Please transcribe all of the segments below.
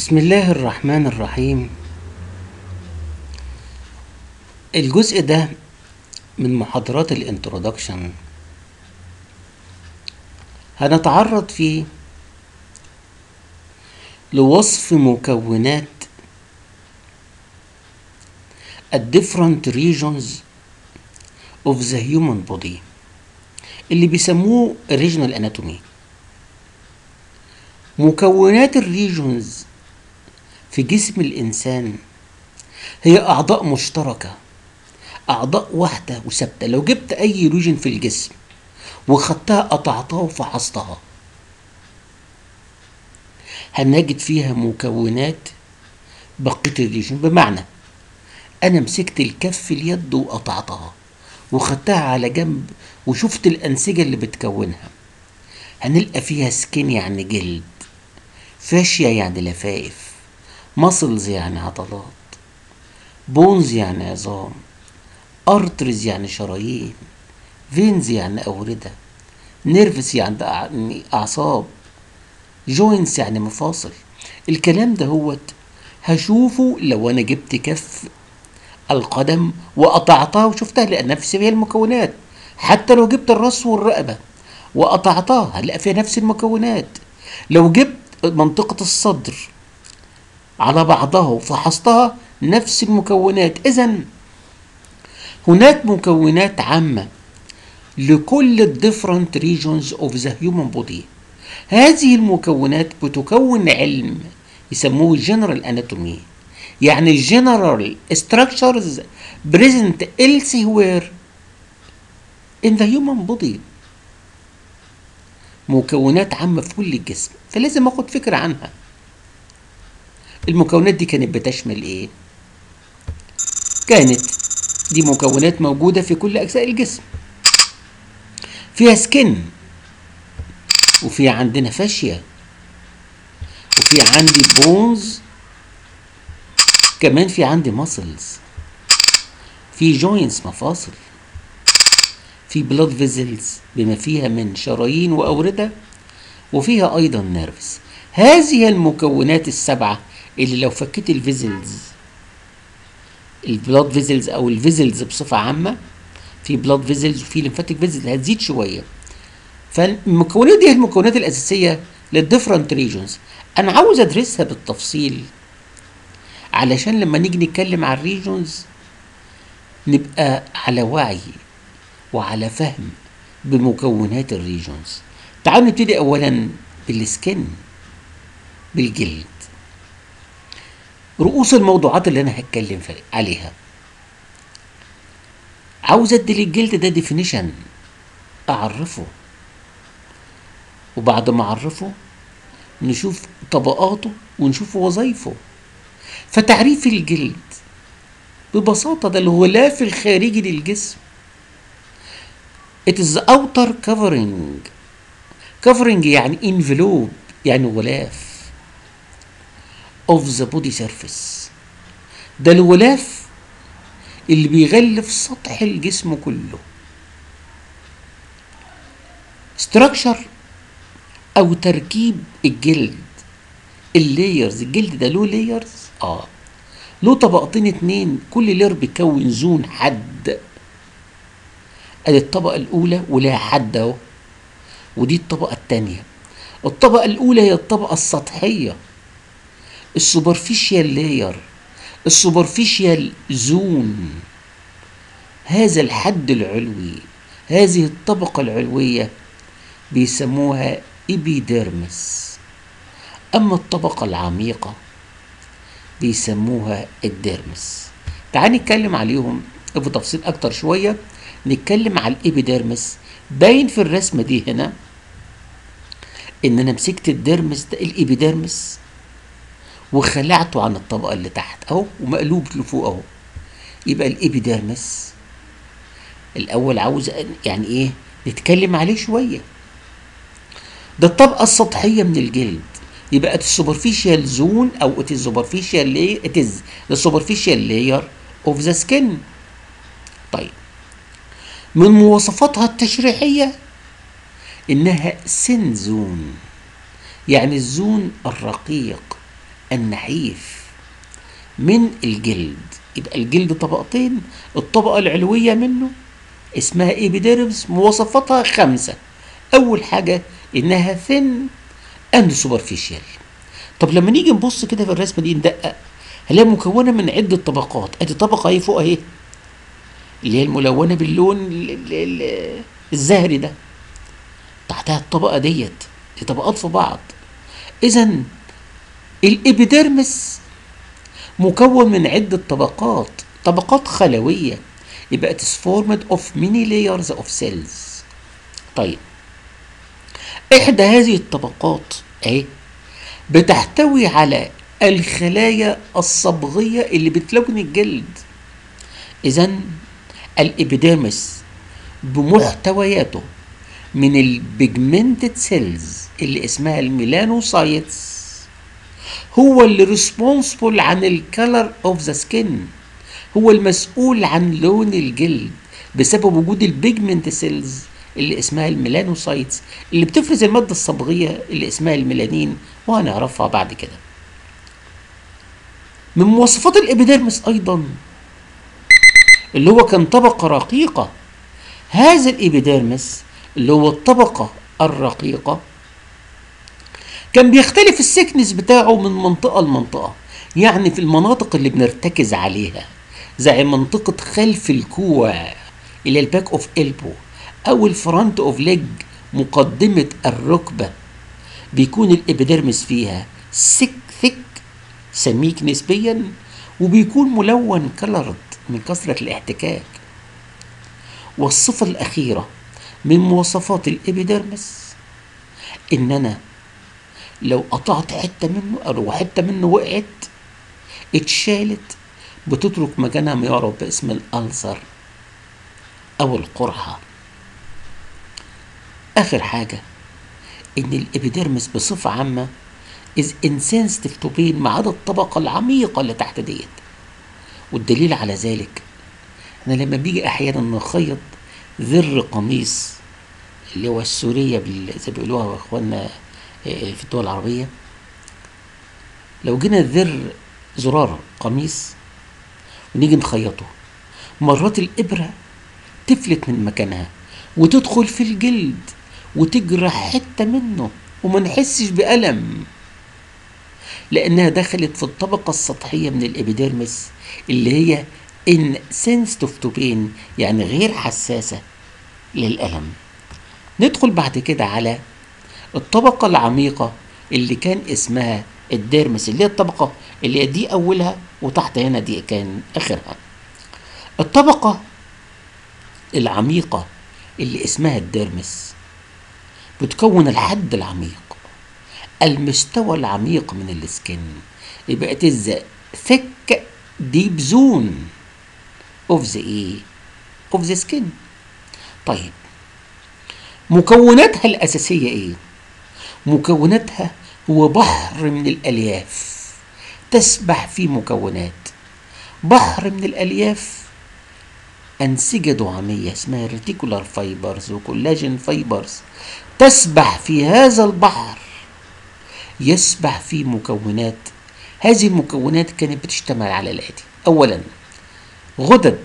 بسم الله الرحمن الرحيم الجزء ده من محاضرات الانترودكشن هنتعرض فيه لوصف مكونات ال different regions of the human body اللي بيسموه regional anatomy مكونات الريجونز في جسم الإنسان هي أعضاء مشتركة أعضاء واحدة وثابتة لو جبت أي ريجن في الجسم وخدتها قطعتها وفحصتها هنجد فيها مكونات بقية الريجن بمعنى أنا مسكت الكف اليد وقطعتها وخدتها على جنب وشفت الأنسجة اللي بتكونها هنلقى فيها سكين يعني جلد فاشيا يعني لفائف ماسلز يعني عضلات بونز يعني عظام ارترز يعني شرايين فينز يعني أوردة نيرفس يعني أعصاب جوينتس يعني مفاصل الكلام ده هوت هشوفه لو أنا جبت كف القدم وقطعتها وشفتها لأن نفس هي المكونات حتى لو جبت الراس والرقبة وقطعتها هلاقي فيها نفس المكونات لو جبت منطقة الصدر على بعضها وفحصتها نفس المكونات إذا هناك مكونات عامة لكل ال different regions of the human body هذه المكونات بتكون علم يسموه general anatomy يعني general structures present elsewhere in the human body مكونات عامة في كل الجسم فلازم اخد فكرة عنها المكونات دي كانت بتشمل ايه كانت دي مكونات موجودة في كل أجزاء الجسم فيها سكن وفي عندنا فاشية وفي عندي بونز كمان في عندي ماسلز في جوينتس مفاصل في بلاد فيزلز بما فيها من شرايين وأوردة وفيها أيضا نيرفز هذه المكونات السبعة اللي لو فكيت الفيزلز البلاد فيزلز أو الفيزلز بصفة عامة في بلاد فيزلز وفي ليمفاتيك فيزلز هتزيد شوية فالمكونات دي هي المكونات الأساسية للديفرنت ريجونز أنا عاوز أدرسها بالتفصيل علشان لما نيجي نتكلم عن الريجونز نبقى على وعي وعلى فهم بمكونات الريجونز تعالوا نبتدي اولا بالسكن بالجلد رؤوس الموضوعات اللي انا هتكلم عليها عاوز ادي للجلد ده ديفينيشن اعرفه وبعد ما اعرفه نشوف طبقاته ونشوف وظايفه فتعريف الجلد ببساطة ده الغلاف الخارجي للجسم It is the outer covering covering يعني envelope يعني غلاف of the body surface ده الغلاف اللي بيغلف سطح الجسم كله structure او تركيب الجلد اللايرز الجلد ده له لايرز اه له طبقتين اتنين كل لير بيكون زون حد ادي الطبقة الأولى ولها حد أهو ودي الطبقة التانية الطبقة الأولى هي الطبقة السطحية السوبرفيشيال لاير السوبرفيشيال زون هذا الحد العلوي هذه الطبقة العلوية بيسموها إبيديرمس أما الطبقة العميقة بيسموها الديرمس تعال نتكلم عليهم بتفصيل أكتر شوية نتكلم على الإبيديرمس باين في الرسمة دي هنا إن أنا مسكت الديرمس ده الإبيديرمس وخلعته عن الطبقة اللي تحت أهو ومقلوب لفوق أهو يبقى الإبيديرمس الأول عاوز يعني إيه نتكلم عليه شوية ده الطبقة السطحية من الجلد يبقى السوبرفيشال زون او it is superficial layer it is the superficial layer of the skin طيب من مواصفاتها التشريحية إنها سن زون يعني الزون الرقيق النحيف من الجلد يبقى الجلد طبقتين الطبقة العلوية منه اسمها ايبيديرمس مواصفاتها خمسة أول حاجة إنها ثن أند سوبرفيشال طب لما نيجي نبص كده في الرسمة دي ندقق هنلاقيها مكونة من عدة طبقات أدي طبقة أهي فوق أهي اللي هي الملونة باللون ال- ال- ال- الزهري ده تحتها الطبقة ديت دي طبقات في بعض إذا الإبيديرمس مكون من عدة طبقات طبقات خلوية يبقى it is formed of many layers of cells طيب إحدى هذه الطبقات أهي بتحتوي على الخلايا الصبغية اللي بتلون الجلد إذا الإبيديرمس بمحتوياته من البيجمنتد سيلز اللي اسمها الميلانوسايتس هو اللي ريسبونسبل عن الكالر اوف ذا سكين هو المسؤول عن لون الجلد بسبب وجود البيجمنت سيلز اللي اسمها الميلانوسايتس اللي بتفرز الماده الصبغيه اللي اسمها الميلانين وهنعرفها بعد كده من مواصفات الابيديرمس ايضا اللي هو كان طبقه رقيقه هذا الابيديرمس اللي هو الطبقه الرقيقه كان بيختلف السكنس بتاعه من منطقة لمنطقة يعني في المناطق اللي بنرتكز عليها زي منطقة خلف الكوع إلى الباك أوف إلبو أو الفرونت أوف ليج مقدمة الركبة بيكون الإبيديرمس فيها سك ثيك سميك نسبيا وبيكون ملون كلرد من كثرة الاحتكاك والصفة الأخيرة من مواصفات الإبيديرمس إن أنا لو قطعت حته منه او حته منه وقعت اتشالت بتترك مكانها ما يعرف باسم الألسر أو القرحة آخر حاجة إن الإبيديرمس بصفة عامة is insensitive to pain ما عدا الطبقة العميقة اللي تحت ديت والدليل على ذلك إن لما بيجي أحيانا نخيط ذر قميص اللي هو السورية بال- زي ما بيقولوها إخواننا آه، في الدول العربية لو جينا ذر زرار قميص ونيجي نخيطه مرات الإبرة تفلت من مكانها وتدخل في الجلد وتجرح حتة منه وما نحسش بألم لأنها دخلت في الطبقة السطحية من الإبيديرمس اللي هي insensitive to pain يعني غير حساسة للألم ندخل بعد كده على الطبقة العميقة اللي كان اسمها الديرمس اللي هي الطبقة اللي هي دي أولها وتحت هنا دي كان آخرها الطبقة العميقة اللي اسمها الديرمس بتكون الحد العميق المستوى العميق من السكن يبقى تز thick deep zone of the ايه of the skin طيب مكوناتها الأساسية ايه مكوناتها هو بحر من الألياف تسبح في مكونات بحر من الألياف أنسجة دعامية اسمها ريتيكولار فايبرز وكولاجين فايبرز تسبح في هذا البحر يسبح في مكونات هذه المكونات كانت بتشتمل على الآتي أولا غدد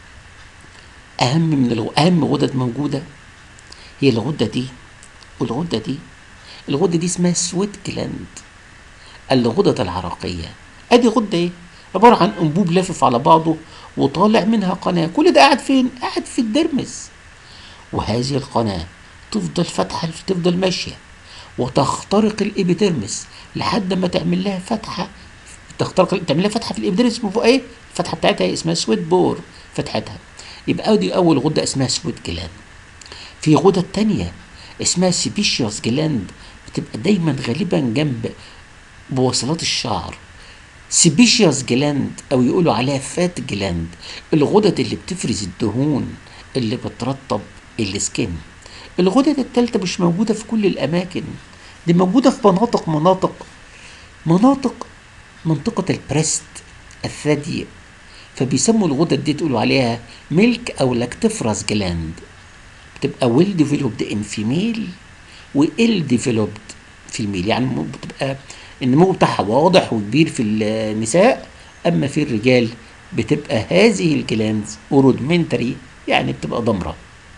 أهم من الغ... أهم غدد موجودة هي الغدة دي والغدة دي الغدة دي اسمها سويت جلاند الغدد العرقية ادي غدة ايه عبارة عن انبوب لافف على بعضه وطالع منها قناة كل ده قاعد فين قاعد في الدرمس وهذه القناة تفضل فاتحة تفضل ماشية وتخترق الإبيديرمس لحد ما تعمل لها فتحة تخترق تعمل لها فتحة في الإبيديرمس من فوق ايه الفتحة بتاعتها اسمها سويت بور فتحتها يبقى دي أول غدة اسمها سويت جلاند في غدد تانية اسمها سيبيشيوس جلاند بتبقى دايما غالبا جنب بوصلات الشعر سيبيشيوس جلاند او يقولوا عليها فات جلاند الغدد اللي بتفرز الدهون اللي بترطب السكين الغدد التالتة مش موجودة في كل الأماكن دي موجودة في مناطق مناطق مناطق منطقة البريست الثدي فبيسموا الغدد دي تقولوا عليها ميلك أو لاكتفرس جلاند بتبقى ويل ديفلوبد ان فيميل وال ديفلوبد في الميل يعني م- بتبقى النمو بتاعها واضح وكبير في النساء اما في الرجال بتبقى هذه الجلاندز اورودمنتري يعني بتبقى ضمره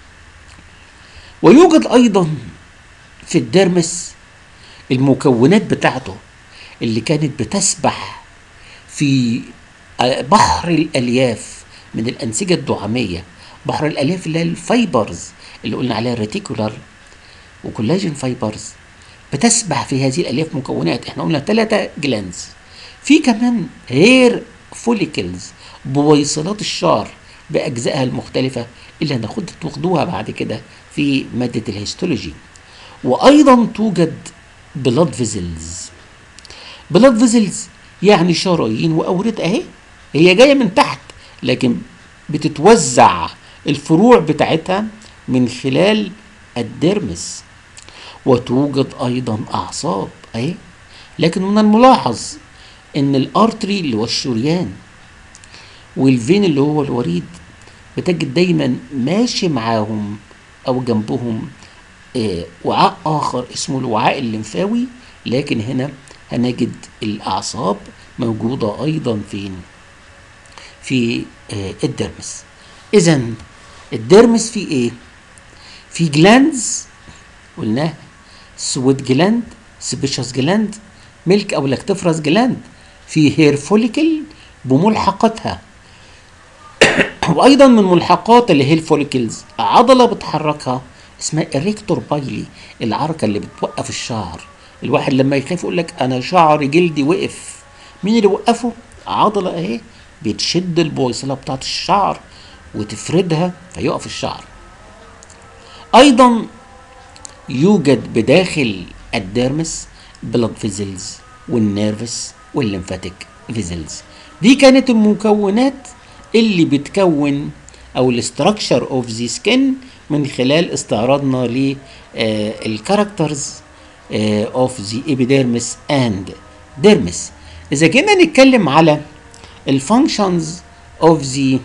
ويوجد ايضا في الدرمس المكونات بتاعته اللي كانت بتسبح في بحر الالياف من الانسجه الدعاميه بحر الالياف اللي هي الفايبرز اللي قلنا عليها ريتيكولار وكولاجين فايبرز بتسبح في هذه الالياف مكونات احنا قلنا ثلاثه جلانز في كمان هير فوليكلز بويصلات الشعر باجزائها المختلفه اللي هناخد تاخدوها بعد كده في ماده الهيستولوجي وايضا توجد بلاد فيزلز بلاد فيزلز يعني شرايين واورده اهي هي جايه من تحت لكن بتتوزع الفروع بتاعتها من خلال الدرمس وتوجد ايضا اعصاب اهي لكن من الملاحظ ان الارتري اللي هو الشريان والفين اللي هو الوريد بتجد دايما ماشي معاهم او جنبهم آه وعاء اخر اسمه الوعاء الليمفاوي لكن هنا هنجد الاعصاب موجوده ايضا فين في آه الدرمس اذا الدرمس فيه ايه في جلاندز قلناها سويت جلاند سبيشس جلاند ملك او لاكتفرس جلاند في هير فوليكل بملحقاتها وايضا من ملحقات اللي هي الفوليكلز عضله بتحركها اسمها اريكتور بايلي العركه اللي بتوقف الشعر الواحد لما يخاف يقول لك انا شعر جلدي وقف مين اللي وقفه عضله اهي بتشد البويصله بتاعت الشعر وتفردها فيقف الشعر ايضا يوجد بداخل الديرمس بلاد فيزلز والنيرفس والليمفاتيك فيزلز دي كانت المكونات اللي بتكون او الاستراكشر اوف ذا سكين من خلال استعراضنا للكاركترز اوف ذا ايبيديرمس اند ديرمس اذا جينا نتكلم على الفانكشنز اوف ذا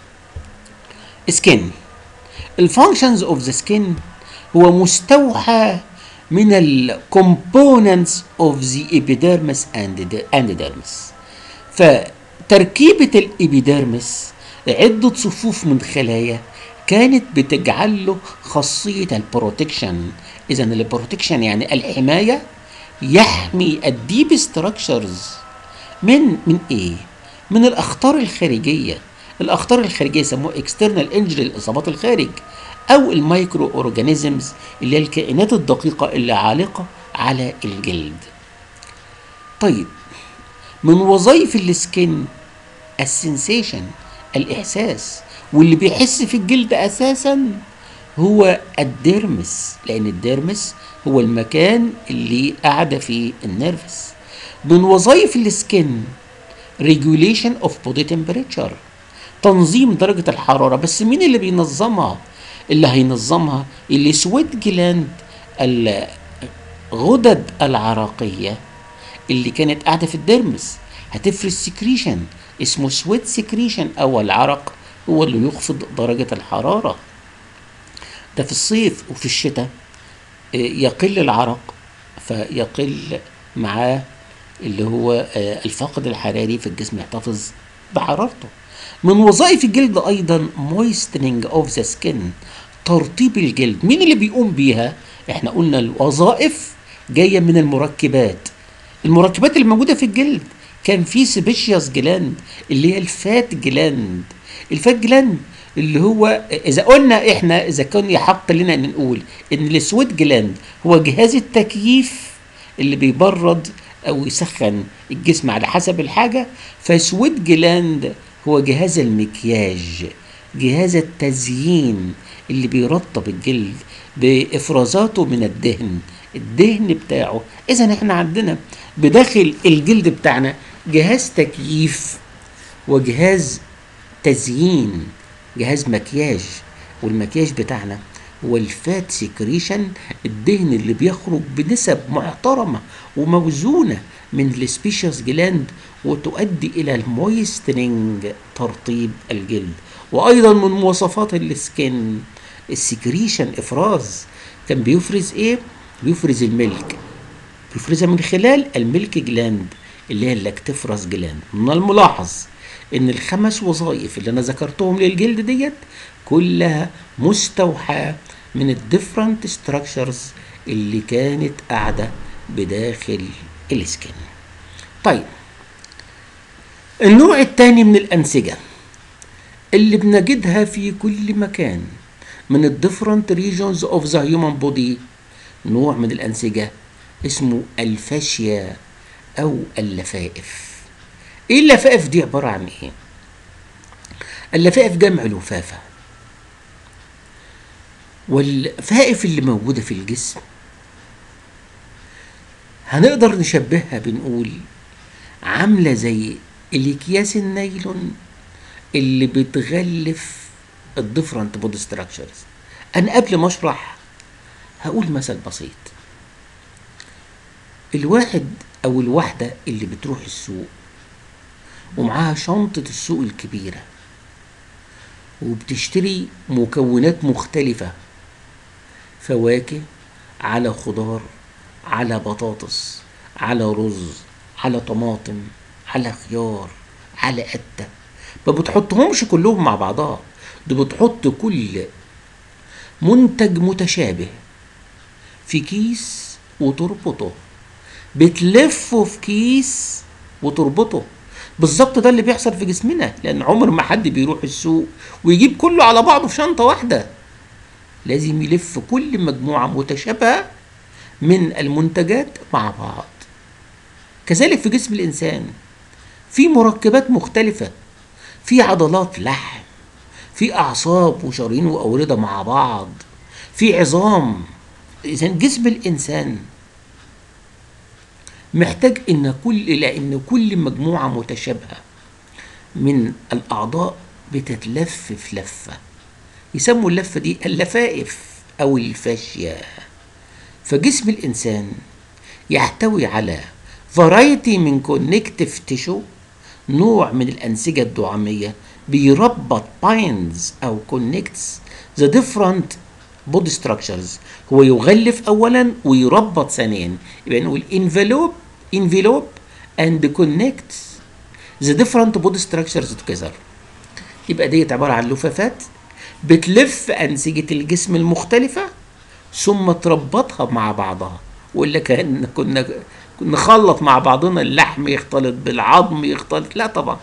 سكين الفانكشنز اوف ذا سكين هو مستوحى من الكومبوننتس اوف ذا ايبيديرمس اند ديرمس فتركيبه الابيديرمس عده صفوف من خلايا كانت بتجعل له خاصيه البروتكشن اذا البروتكشن يعني الحمايه يحمي الديب ستراكشرز من من ايه من الاخطار الخارجيه الاخطار الخارجيه يسموها اكسترنال انجري الاصابات الخارج او المايكرو اورجانيزمز اللي هي الكائنات الدقيقه اللي عالقه على الجلد طيب من وظائف السكين السنسيشن الاحساس واللي بيحس في الجلد اساسا هو الديرمس لان الديرمس هو المكان اللي قاعده فيه النيرفس من وظائف السكين ريجوليشن اوف بودي تمبريتشر تنظيم درجه الحراره بس مين اللي بينظمها اللي هينظمها اللي سويت جلاند الغدد العرقيه اللي كانت قاعده في الدرمس هتفرز سكريشن اسمه سويت سكريشن او العرق هو اللي يخفض درجه الحراره ده في الصيف وفي الشتاء يقل العرق فيقل معاه اللي هو الفقد الحراري في الجسم يحتفظ بحرارته من وظائف الجلد ايضا moistening of the skin ترطيب الجلد مين اللي بيقوم بيها احنا قلنا الوظائف جايه من المركبات المركبات اللي موجوده في الجلد كان في سبيشيوس جلاند اللي هي الفات جلاند الفات جلاند اللي هو اذا قلنا احنا اذا كان يحق لنا ان نقول ان السويت جلاند هو جهاز التكييف اللي بيبرد او يسخن الجسم على حسب الحاجه فسويت جلاند هو جهاز المكياج جهاز التزيين اللي بيرطب الجلد بافرازاته من الدهن الدهن بتاعه اذا احنا عندنا بداخل الجلد بتاعنا جهاز تكييف وجهاز تزيين جهاز مكياج والمكياج بتاعنا هو الفات سكريشن الدهن اللي بيخرج بنسب محترمه وموزونه من السبيشيوس جلاند وتؤدي الى المويستنينج ترطيب الجلد وايضا من مواصفات السكين السكريشن افراز كان بيفرز ايه بيفرز الملك بيفرزها من خلال الميلك جلاند اللي هي اللاكتفرس جلاند من الملاحظ ان الخمس وظائف اللي انا ذكرتهم للجلد ديت كلها مستوحاة من الديفرنت ستراكشرز اللي كانت قاعدة بداخل السكن طيب النوع الثاني من الأنسجة اللي بنجدها في كل مكان من الديفرنت ريجونز اوف ذا هيومن بودي نوع من الأنسجة اسمه الفاشيا أو اللفائف ايه اللفائف دي عبارة عن ايه اللفائف جمع لفافة واللفائف اللي موجودة في الجسم هنقدر نشبهها بنقول عاملة زي الأكياس النايلون اللي بتغلف الديفرنت بودي ستراكشرز أنا قبل ما أشرح هقول مثل بسيط الواحد أو الواحدة اللي بتروح السوق ومعاها شنطة السوق الكبيرة وبتشتري مكونات مختلفة فواكه على خضار على بطاطس على رز على طماطم على خيار على قتة ما بتحطهمش كلهم مع بعضها دي بتحط كل منتج متشابه في كيس وتربطه بتلفه في كيس وتربطه بالظبط ده اللي بيحصل في جسمنا لان عمر ما حد بيروح السوق ويجيب كله على بعضه في شنطه واحده لازم يلف كل مجموعه متشابهه من المنتجات مع بعض كذلك في جسم الانسان في مركبات مختلفه في عضلات لحم في اعصاب وشرايين واورده مع بعض في عظام اذا جسم الانسان محتاج ان كل لان كل مجموعه متشابهه من الاعضاء بتتلف في لفه يسموا اللفه دي اللفائف او الفاشيه فجسم الانسان يحتوي على فرايتي من كونكتيف تيشو نوع من الانسجه الدعاميه بيربط باينز او كونكتس ذا ديفرنت بودي ستراكشرز هو يغلف اولا ويربط ثانيا يبقى نقول envelope envelope and connects the different body structures together يبقى ديت عباره عن لفافات بتلف انسجه الجسم المختلفه ثم تربطها مع بعضها ولا كان كنا نخلط مع بعضنا اللحم يختلط بالعظم يختلط لا طبعا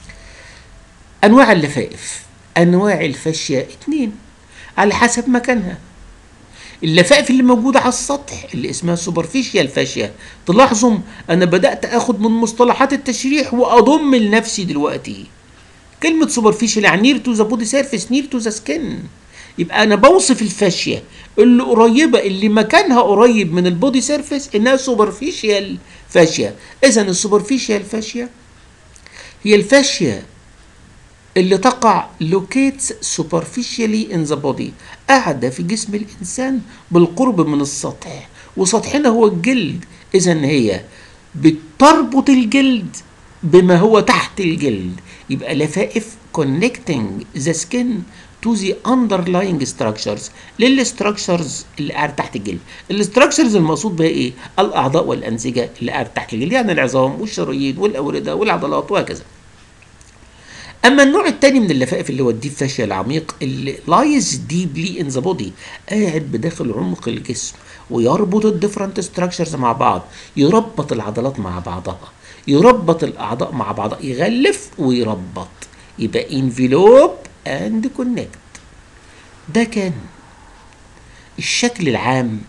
انواع اللفائف انواع الفاشيه اتنين على حسب مكانها اللفائف اللي موجودة على السطح اللي اسمها سوبرفيشيال فاشيا تلاحظوا أنا بدأت أخد من مصطلحات التشريح وأضم لنفسي دلوقتي كلمة سوبرفيشيال يعني نير تو ذا بودي سيرفيس نير تو ذا سكن يبقى أنا بوصف الفاشيا اللي قريبة اللي مكانها قريب من البودي سيرفيس إنها سوبرفيشيال فاشيا إذا السوبرفيشيال فاشيا هي الفاشيا اللي تقع locates superficially in the body قاعدة في جسم الإنسان بالقرب من السطح وسطحنا هو الجلد إذا هي بتربط الجلد بما هو تحت الجلد يبقى لفائف connecting the skin to the underlying structures للستراكشرز اللي قاعد تحت الجلد الستراكشرز المقصود بها ايه الاعضاء والانسجه اللي قاعد تحت الجلد يعني العظام والشرايين والاورده والعضلات وهكذا اما النوع الثاني من اللفائف اللي هو الديب فاشيا العميق اللي لايز ديبلي ان ذا بودي قاعد بداخل عمق الجسم ويربط الديفرنت ستراكشرز مع بعض يربط العضلات مع بعضها يربط الاعضاء مع بعضها يغلف ويربط يبقى انفلوب اند كونكت ده كان الشكل العام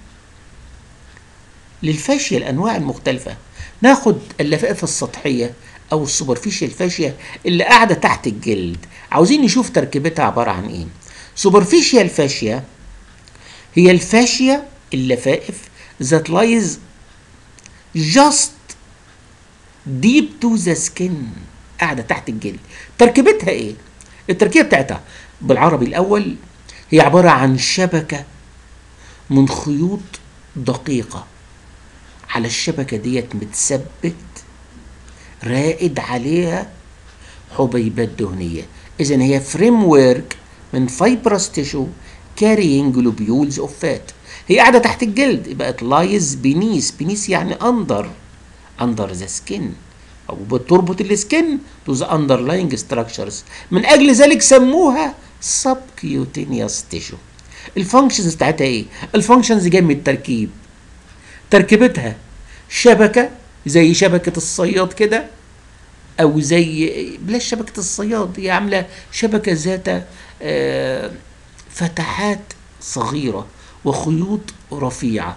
للفاشية الانواع المختلفة ناخد اللفائف السطحية او السوبرفيشال فاشيا اللي قاعده تحت الجلد عاوزين نشوف تركيبتها عباره عن ايه سوبرفيشال فاشيا هي الفاشيا اللفائف that lies just deep to the skin قاعده تحت الجلد تركيبتها ايه التركيبه بتاعتها بالعربي الاول هي عباره عن شبكه من خيوط دقيقه على الشبكه ديت متثبت رائد عليها حبيبات دهنية إذا هي فريم ورك من فايبرس تيشو carrying globules of fat هي قاعده تحت الجلد يبقى it lies beneath beneath يعني under under the skin او بتربط السكن to the underlying structures من اجل ذلك سموها subcutaneous tissue الفانكشنز بتاعتها ايه الفانكشنز جايه من التركيب تركيبتها شبكه زي شبكه الصياد كده او زي بلاش شبكه الصياد هي عامله شبكه ذات آه، فتحات صغيره وخيوط رفيعه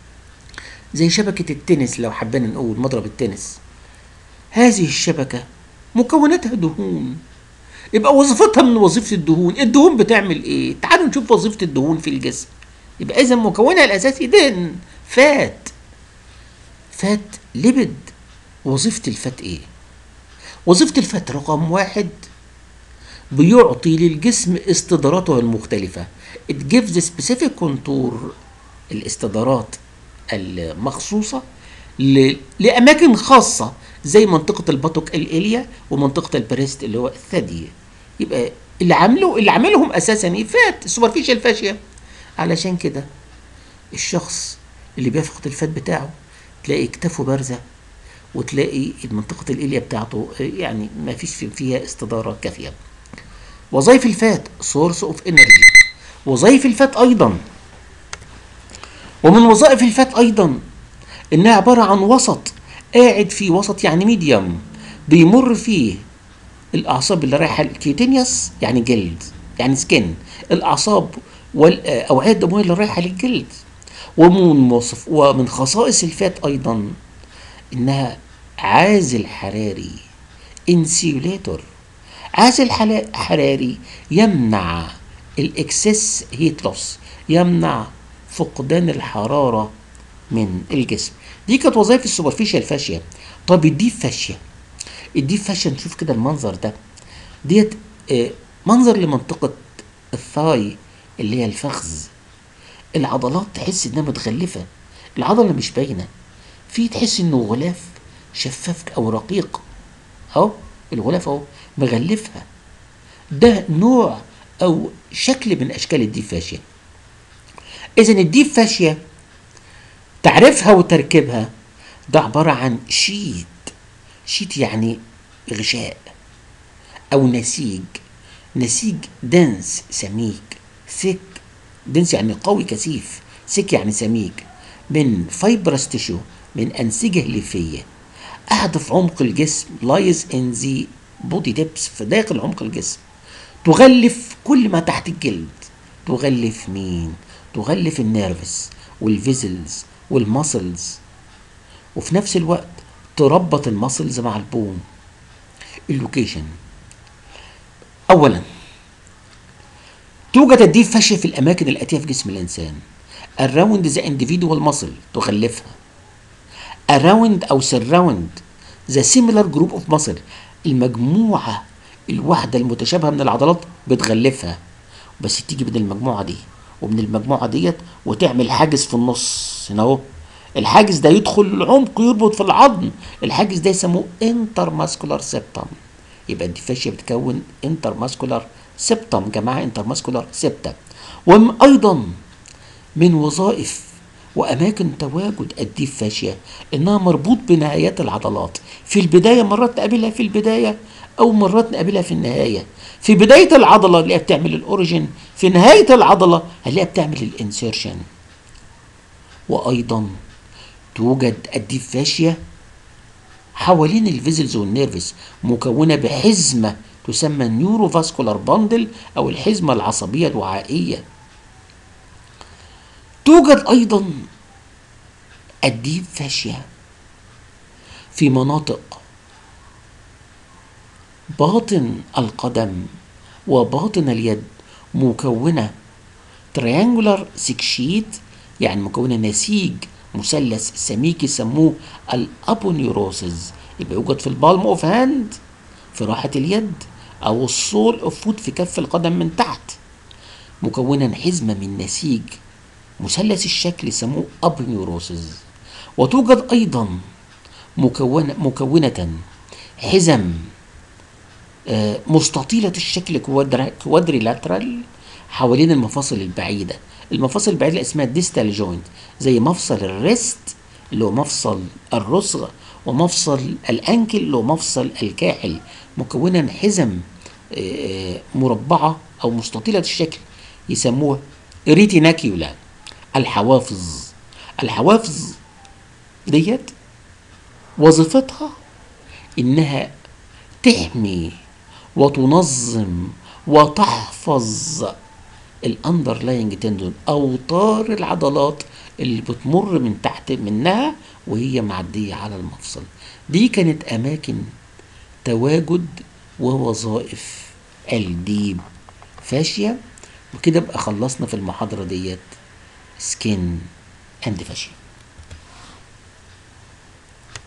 زي شبكه التنس لو حبينا نقول مضرب التنس هذه الشبكه مكوناتها دهون يبقى وظيفتها من وظيفه الدهون الدهون بتعمل ايه تعالوا نشوف وظيفه الدهون في الجسم يبقى اذا مكونها الاساسي دهن فات فات ليبيد وظيفه الفات ايه وظيفة الفات رقم واحد بيعطي للجسم استداراته المختلفة it gives specific contour الاستدارات المخصوصة ل... لأماكن خاصة زي منطقة البطق الإليا ومنطقة البريست اللي هو الثدي يبقى اللي عامله اللي عاملهم أساسا إيه؟ فات السوبرفيشال فاشيا علشان كده الشخص اللي بيفقد الفات بتاعه تلاقي كتافه بارزة وتلاقي منطقة الإليا بتاعته يعني ما فيش في- فيها استدارة كافية وظائف الفات سورس اوف انرجي وظائف الفات ايضا ومن وظائف الفات ايضا انها عبارة عن وسط قاعد في وسط يعني ميديوم بيمر فيه الاعصاب اللي رايحه الكيوتينيوس يعني جلد يعني سكن الاعصاب والاوعيه الدمويه اللي رايحه للجلد ومن وصف ومن خصائص الفات ايضا انها عازل حراري انسيوليتور عازل حلا- حراري يمنع الاكسس هيت لوس يمنع فقدان الحراره من الجسم دي كانت وظائف السوبرفيشال فاشيا طب الديب فاشيا الديب فاشيا نشوف كده المنظر ده ديت آه، منظر لمنطقه الثاي اللي هي الفخذ العضلات تحس انها متغلفه العضله مش باينه في تحس انه غلاف شفاف او رقيق اهو الغلاف اهو مغلفها ده نوع او شكل من اشكال الديب فاشيا اذا الديب فاشيا تعريفها وتركيبها ده عباره عن شيت شيت يعني غشاء او نسيج نسيج دنس سميك ثيك دنس يعني قوي كثيف ثيك يعني سميك من فايبرس تيشو من انسجه ليفيه قاعده في عمق الجسم لايز ان ذا بودي ديبس في داخل عمق الجسم تغلف كل ما تحت الجلد تغلف مين تغلف النيرفس والفيزلز والماسلز وفي نفس الوقت تربط الماسلز مع البون اللوكيشن اولا توجد الديب فاشيا في الاماكن الاتيه في جسم الانسان around the individual muscle تغلفها around او surround the similar group of muscle المجموعه الواحده المتشابهه من العضلات بتغلفها بس تيجي من المجموعه دي ومن المجموعه ديت وتعمل حاجز في النص هنا اهو الحاجز ده يدخل العمق يربط في العظم الحاجز ده يسموه انتر ماسكولار سيبتم يبقى الديفاشيا بتكون انتر ماسكولار سيبتم جماعه انتر ماسكولار سيبتا وايضا من وظائف واماكن تواجد الديب فاشيا انها مربوط بنهايات العضلات في البدايه مرات نقابلها في البدايه او مرات نقابلها في النهايه في بدايه العضله اللي هي بتعمل الاوريجين في نهايه العضله اللي هي بتعمل الانسيرشن وايضا توجد الديب فاشيا حوالين الفيزلز والنيرفس مكونه بحزمه تسمى نيورو فاسكولار باندل او الحزمه العصبيه الوعائيه توجد ايضا الديب فاشيا في مناطق باطن القدم وباطن اليد مكونه تريانجولار سكشيت يعني مكونه نسيج مثلث سميك يسموه الابونيوروسز يبقى يوجد في البالم اوف هاند في راحه اليد او الصول اوف فوت في كف القدم من تحت مكونا حزمه من نسيج مثلث الشكل يسموه ابنيوروسز وتوجد ايضا مكونة, مكونة حزم آه، مستطيلة الشكل كوادرا- كوادريلاترال حوالين المفاصل البعيدة المفاصل البعيدة اسمها ديستال جوينت زي مفصل الريست اللي هو مفصل الرسغ ومفصل الأنكل اللي هو مفصل الكاحل مكونا حزم آه، مربعة أو مستطيلة الشكل يسموها ريتيناكيولا الحوافظ الحوافظ ديت وظيفتها انها تحمي وتنظم وتحفظ الاندرلاينج تندون اوتار العضلات اللي بتمر من تحت منها وهي معديه على المفصل دي كانت اماكن تواجد ووظائف الديب فاشيا وكده بقى خلصنا في المحاضره ديت سكين اند فاشيا